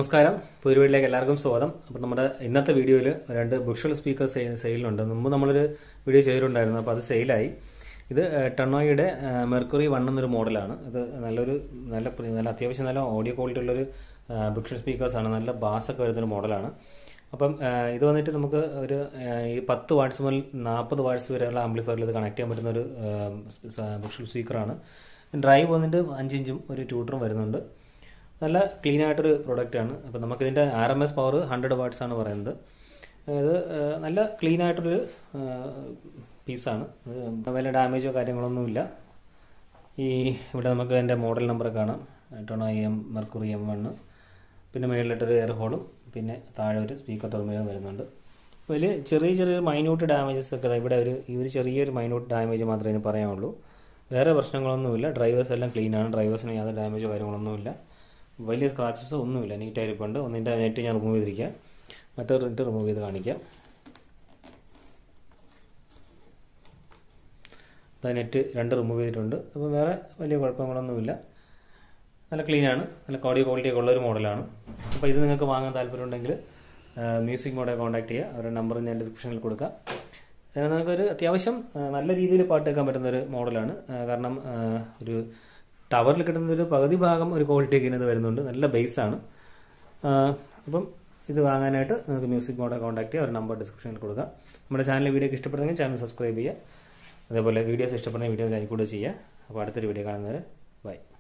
നമസ്കാരം പുതിയ വീട്ടിലേക്ക് എല്ലാവർക്കും സ്വാഗതം അപ്പം നമ്മുടെ ഇന്നത്തെ വീഡിയോയിൽ രണ്ട് ബുക്ഷൽ സ്പീക്കർ സെയിലുണ്ട് മുമ്പ് നമ്മളൊരു വീഡിയോ ചെയ്തിട്ടുണ്ടായിരുന്നു അപ്പോൾ അത് സെയിലായി ഇത് ടണോയുടെ മെർക്കുറി വൺ എന്നൊരു മോഡലാണ് ഇത് നല്ലൊരു നല്ല പ്രി- നല്ല അത്യാവശ്യം നല്ല ഓഡിയോ ക്വാളിറ്റി ഉള്ളൊരു ബുക്ഷൽ സ്പീക്കേഴ്സാണ് നല്ല ബാസൊക്കെ വരുന്നൊരു മോഡലാണ് അപ്പം ആ, ഇത് വന്നിട്ട് നമുക്ക് ഒരു ആ, ഈ പത്ത് വാട്ട്സ് മുതൽ നാൽപ്പത് വാട്ട്സ് വരെയുള്ള ആംപ്ലിഫയറിൽ ഇത് കണക്ട് ചെയ്യാൻ പറ്റുന്ന ഒരു ബുക്ഷൽ സ്പീക്കറാണ് ഡ്രൈവ് വന്നിട്ട് അഞ്ചിഞ്ചും ഒരു ട്യൂട്ടറും വരുന്നുണ്ട് നല്ല ക്ലീൻ ആയിട്ടൊരു പ്രോഡക്റ്റ് ആണ് അപ്പോൾ നമുക്കിതിൻ്റെ R M S power hundred watts ആണ് പറയുന്നത് ഇത് ആ, നല്ല ക്ലീൻ ആയിട്ടൊരു പീസാണ് വല്ല ഡാമേജോ കാര്യങ്ങളൊന്നുമില്ല ഈ ഇവിടെ നമുക്ക് അതിൻ്റെ മോഡൽ നമ്പർ കാണാം ടൊണോ എം മെർക്കുറി എം വണ്ണ് പിന്നെ മേളിലിട്ടൊരു എയർ ഹോളും പിന്നെ താഴെ ഒരു സ്പീക്കർ ടെർമിനൽ വരുന്നുണ്ട് വലിയ ചെറിയ ചെറിയ മൈന്യൂട്ട് ഡാമേജസ് ഒക്കെ ദാ ഇവിടെ ഒരു ഈ ഒരു ചെറിയൊരു മൈന്യൂട്ട് ഡാമേജ് മാത്രമേ ഇതിന് പറയാനുള്ളൂ വേറെ പ്രശ്നങ്ങളൊന്നുമില്ല ഡ്രൈവേഴ്സ് എല്ലാം ക്ലീൻ ആണ് ഡ്രൈവേഴ്സിന് യാതൊരു ഡാമേജോ കാര്യങ്ങളൊന്നുമില്ല വലിയ സ്ക്രാച്ചസോ ഒന്നുമില്ല നീറ്റായിരിപ്പുണ്ട് ഒന്നിൻ്റെ നെറ്റ് ഞാൻ റിമൂവ് ചെയ്തിരിക്കാം മറ്റേ റിട്ട് റിമൂവ് ചെയ്ത് കാണിക്കാം അത് നെറ്റ് രണ്ട് റിമൂവ് ചെയ്തിട്ടുണ്ട് അപ്പോൾ വേറെ വലിയ കുഴപ്പങ്ങളൊന്നുമില്ല നല്ല ക്ലീനാണ് നല്ല ഓഡിയോ ക്വാളിറ്റി ഒക്കെ ഉള്ള ഒരു മോഡലാണ് അപ്പോൾ ഇത് നിങ്ങൾക്ക് വാങ്ങാൻ താല്പര്യമുണ്ടെങ്കിൽ മ്യൂസിക് മോഡെ കോൺടാക്ട് ചെയ്യുക അവരുടെ നമ്പർ ഞാൻ ഡിസ്ക്രിപ്ഷനിൽ കൊടുക്കാം അതിന് നമുക്കൊരു അത്യാവശ്യം ആ, നല്ല രീതിയിൽ പാട്ട് കേൾക്കാൻ പറ്റുന്ന ഒരു മോഡലാണ് ആ, കാരണം ആ, ഒരു ടവറിൽ കിട്ടുന്ന ഒരു പകുതി ഭാഗം ഒരു ക്വാളിറ്റി ഒക്കെ ഇതിനകത്ത് വരുന്നുണ്ട് നല്ല ബേസാണ് അപ്പം ഇത് വാങ്ങാനായിട്ട് നിങ്ങൾക്ക് മ്യൂസിക് മോഡെ കോൺടാക്ട് ചെയ്യുക അവരുടെ നമ്പർ ഡിസ്ക്രിപ്ഷനിൽ കൊടുക്കാം നമ്മുടെ ചാനൽ വീഡിയോ ഇഷ്ടപ്പെടുന്നെങ്കിൽ ചാനൽ സബ്സ്ക്രൈബ് ചെയ്യുക അതേപോലെ വീഡിയോസ് ഇഷ്ടപ്പെടുന്ന വീഡിയോ ലൈക്ക് കൂടെ ചെയ്യുക അപ്പോൾ അടുത്തൊരു വീഡിയോ കാണുന്നവരെ ബൈ